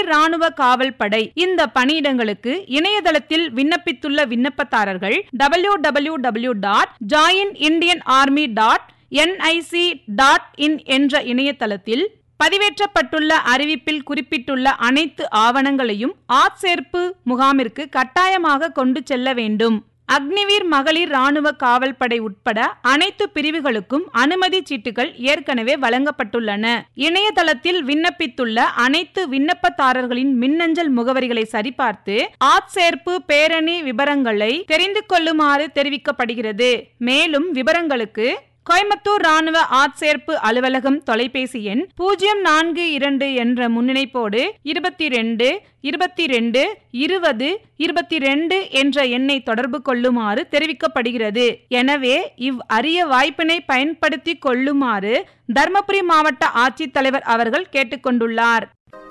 ராணுவ காவல் படை இந்த பணியிடங்களுக்கு இணையதளத்தில் விண்ணப்பித்துள்ள விண்ணப்பதாரர்கள் W W W dot join Indian army dot NIC dot in என்ற இணையதளத்தில் பதிவேற்றப்பட்டுள்ள அறிவிப்பில் குறிப்பிட்டுள்ள அனைத்து ஆவணங்களையும் ஆட்சேர்ப்பு முகாமிற்கு கட்டாயமாக கொண்டு செல்ல வேண்டும் அக்னிவீர் மகளிர் ராணுவ காவல் படை உட்பட அனைத்து பிரிவுகளுக்கும் அனுமதி சீட்டுகள் ஏற்கனவே வழங்கப்பட்டுள்ளன இணையதளத்தில் விண்ணப்பித்துள்ள அனைத்து விண்ணப்பதாரர்களின் மின்னஞ்சல் முகவரிகளை சரிபார்த்து ஆட்சேர்ப்பு பேரணி விவரங்களை தெரிந்து கொள்ளுமாறு தெரிவிக்கப்படுகிறது மேலும் விவரங்களுக்கு கோயம்புத்தூர் ராணுவ ஆட்சேர்ப்பு அலுவலகம் தொலைபேசி எண் பூஜ்ஜியம் நான்கு இரண்டு என்ற முன்னிணைப்போடு இருபத்தி ரெண்டு இருபத்தி ரெண்டு இருபது இருபத்தி ரெண்டு என்ற எண்ணை தொடர்பு கொள்ளுமாறு தெரிவிக்கப்படுகிறது எனவே இவ் அரிய வாய்ப்பினை பயன்படுத்தி கொள்ளுமாறு தர்மபுரி மாவட்ட ஆட்சித்தலைவர் அவர்கள் கேட்டுக்கொண்டுள்ளார்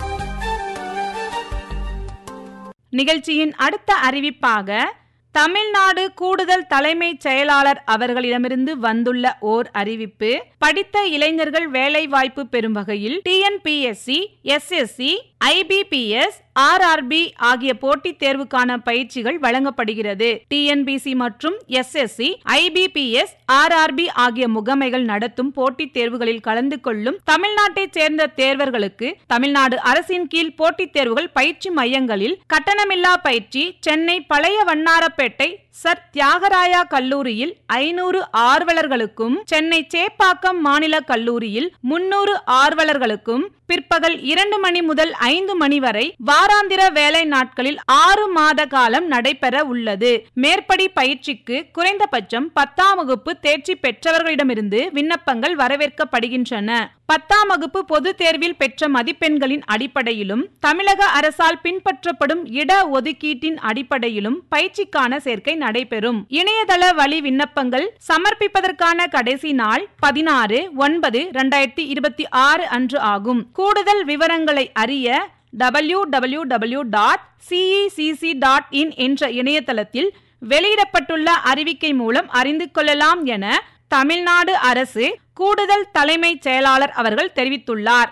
நிகழ்ச்சியின் அடுத்த அறிவிப்பாக தமிழ்நாடு கூடுதல் தலைமைச் செயலாளர் அவர்களிடமிருந்து வந்துள்ள ஓர் அறிவிப்பு படித்த இளைஞர்கள் வேலைவாய்ப்பு பெறும் வகையில் டிஎன்பிஎஸ்சி எஸ்எஸ்சி ஐபிபிஎஸ் ஆர்ஆர்பி ஆகிய போட்டித் தேர்வுக்கான பயிற்சிகள் வழங்கப்படுகிறது டிஎன்பிசி மற்றும் எஸ்எஸ்சி ஐபிபிஎஸ் ஆர்ஆர்பி ஆகிய முகமைகள் நடத்தும் போட்டித் தேர்வுகளில் கலந்து கொள்ளும் தமிழ்நாட்டைச் சேர்ந்த தேர்வர்களுக்கு தமிழ்நாடு அரசின் கீழ் போட்டித் தேர்வுகள் பயிற்சி மையங்களில் கட்டணமில்லா பயிற்சி சென்னை பழைய வண்ணாரப்பேட்டை சர் தியாகராயா கல்லூரியில் ஐநூறு ஆர்வலர்களுக்கும் சென்னை சேப்பாக்கம் மாநில கல்லூரியில் முன்னூறு ஆர்வலர்களுக்கும் பிற்பகல் இரண்டு மணி முதல் ஐந்து மணி வரை வாராந்திர வேலை நாட்களில் ஆறு மாத காலம் நடைபெற உள்ளது மேற்படி பயிற்சிக்கு குறைந்தபட்சம் பத்தாம் வகுப்பு தேர்ச்சி பெற்றவர்களிடமிருந்து விண்ணப்பங்கள் வரவேற்கப்படுகின்றன பத்தாம் வகுப்பு பொது தேர்வில் பெற்ற மதிப்பெண்களின் அடிப்படையிலும் தமிழக அரசால் பின்பற்றப்படும் இட ஒதுக்கீட்டின் அடிப்படையிலும் பயிற்சிக்கான சேர்க்கை நடைபெறும் இணையதள வழி விண்ணப்பங்கள் சமர்ப்பிப்பதற்கான கடைசி நாள் பதினாறு ஒன்பது இரண்டாயிரத்தி இருபத்தி ஆறு அன்று ஆகும் கூடுதல் விவரங்களை அறிய W W W dot CECC dot in என்ற இணையதளத்தில் வெளியிடப்பட்டுள்ள அறிவிக்கை மூலம் அறிந்து கொள்ளலாம் என தமிழ்நாடு அரசு கூடுதல் தலைமைச் செயலாளர் அவர்கள் தெரிவித்துள்ளார்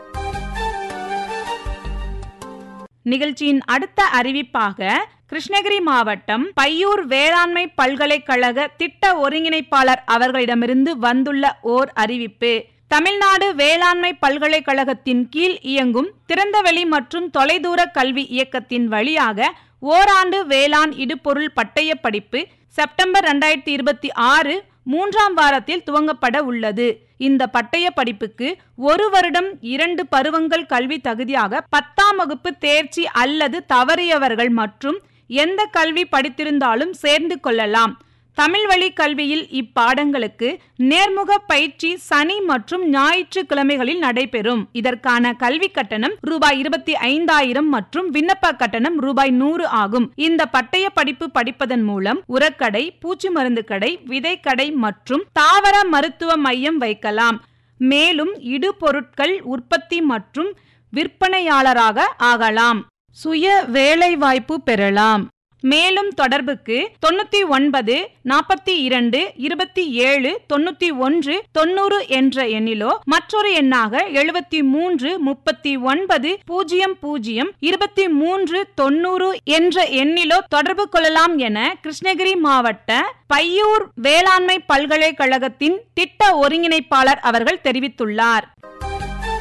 நிகழ்ச்சியின் அடுத்த அறிவிப்பாக கிருஷ்ணகிரி மாவட்டம் பையூர் வேளாண்மை பல்கலைக்கழக திட்ட ஒருங்கிணைப்பாளர் அவர்களிடமிருந்து வந்துள்ள ஓர் அறிவிப்பு தமிழ்நாடு வேளாண்மை பல்கலைக்கழகத்தின் கீழ் இயங்கும் திறந்தவெளி மற்றும் தொலைதூர கல்வி இயக்கத்தின் வழியாக ஓராண்டு வேளாண் இடுபொருள் பட்டய படிப்பு செப்டம்பர் இரண்டாயிரத்தி இருபத்தி ஆறு மூன்றாம் வாரத்தில் துவங்கப்பட உள்ளது இந்த பட்டய படிப்புக்கு ஒரு வருடம் இரண்டு பருவங்கள் கல்வி தகுதியாக பத்தாம் வகுப்பு தேர்ச்சி அல்லது தவறியவர்கள் மற்றும் எந்த கல்வி படித்திருந்தாலும் சேர்ந்து கொள்ளலாம் தமிழ் வழி கல்வியில் இப்பாடங்களுக்கு நேர்முக பயிற்சி சனி மற்றும் ஞாயிற்றுக்கிழமைகளில் நடைபெறும் இதற்கான கல்வி கட்டணம் ரூபாய் இருபத்தி ஐந்தாயிரம் மற்றும் விண்ணப்ப கட்டணம் ரூபாய் நூறு ஆகும் இந்த பட்டய படிப்பு படிப்பதன் மூலம் உரக்கடை பூச்சி மருந்து கடை விதைக்கடை மற்றும் தாவர மருத்துவ மையம் வைக்கலாம் மேலும் இடுபொருட்கள் உற்பத்தி மற்றும் விற்பனையாளராக ஆகலாம் சுய வேலைவாய்ப்பு பெறலாம் மேலும் தொடர்புக்கு தொண்ணூத்தி ஒன்பது நாற்பத்தி இரண்டு இருபத்தி ஏழு தொண்ணூத்தி ஒன்று தொண்ணூறு என்ற எண்ணிலோ மற்றொரு எண்ணாக எழுபத்தி மூன்று முப்பத்தி ஒன்பது பூஜ்ஜியம் பூஜ்ஜியம் இருபத்தி மூன்று தொண்ணூறு என்ற எண்ணிலோ தொடர்பு கொள்ளலாம் என கிருஷ்ணகிரி மாவட்ட பையூர் வேளாண்மை பல்கலைக்கழகத்தின் திட்ட ஒருங்கிணைப்பாளர் அவர்கள் தெரிவித்துள்ளார்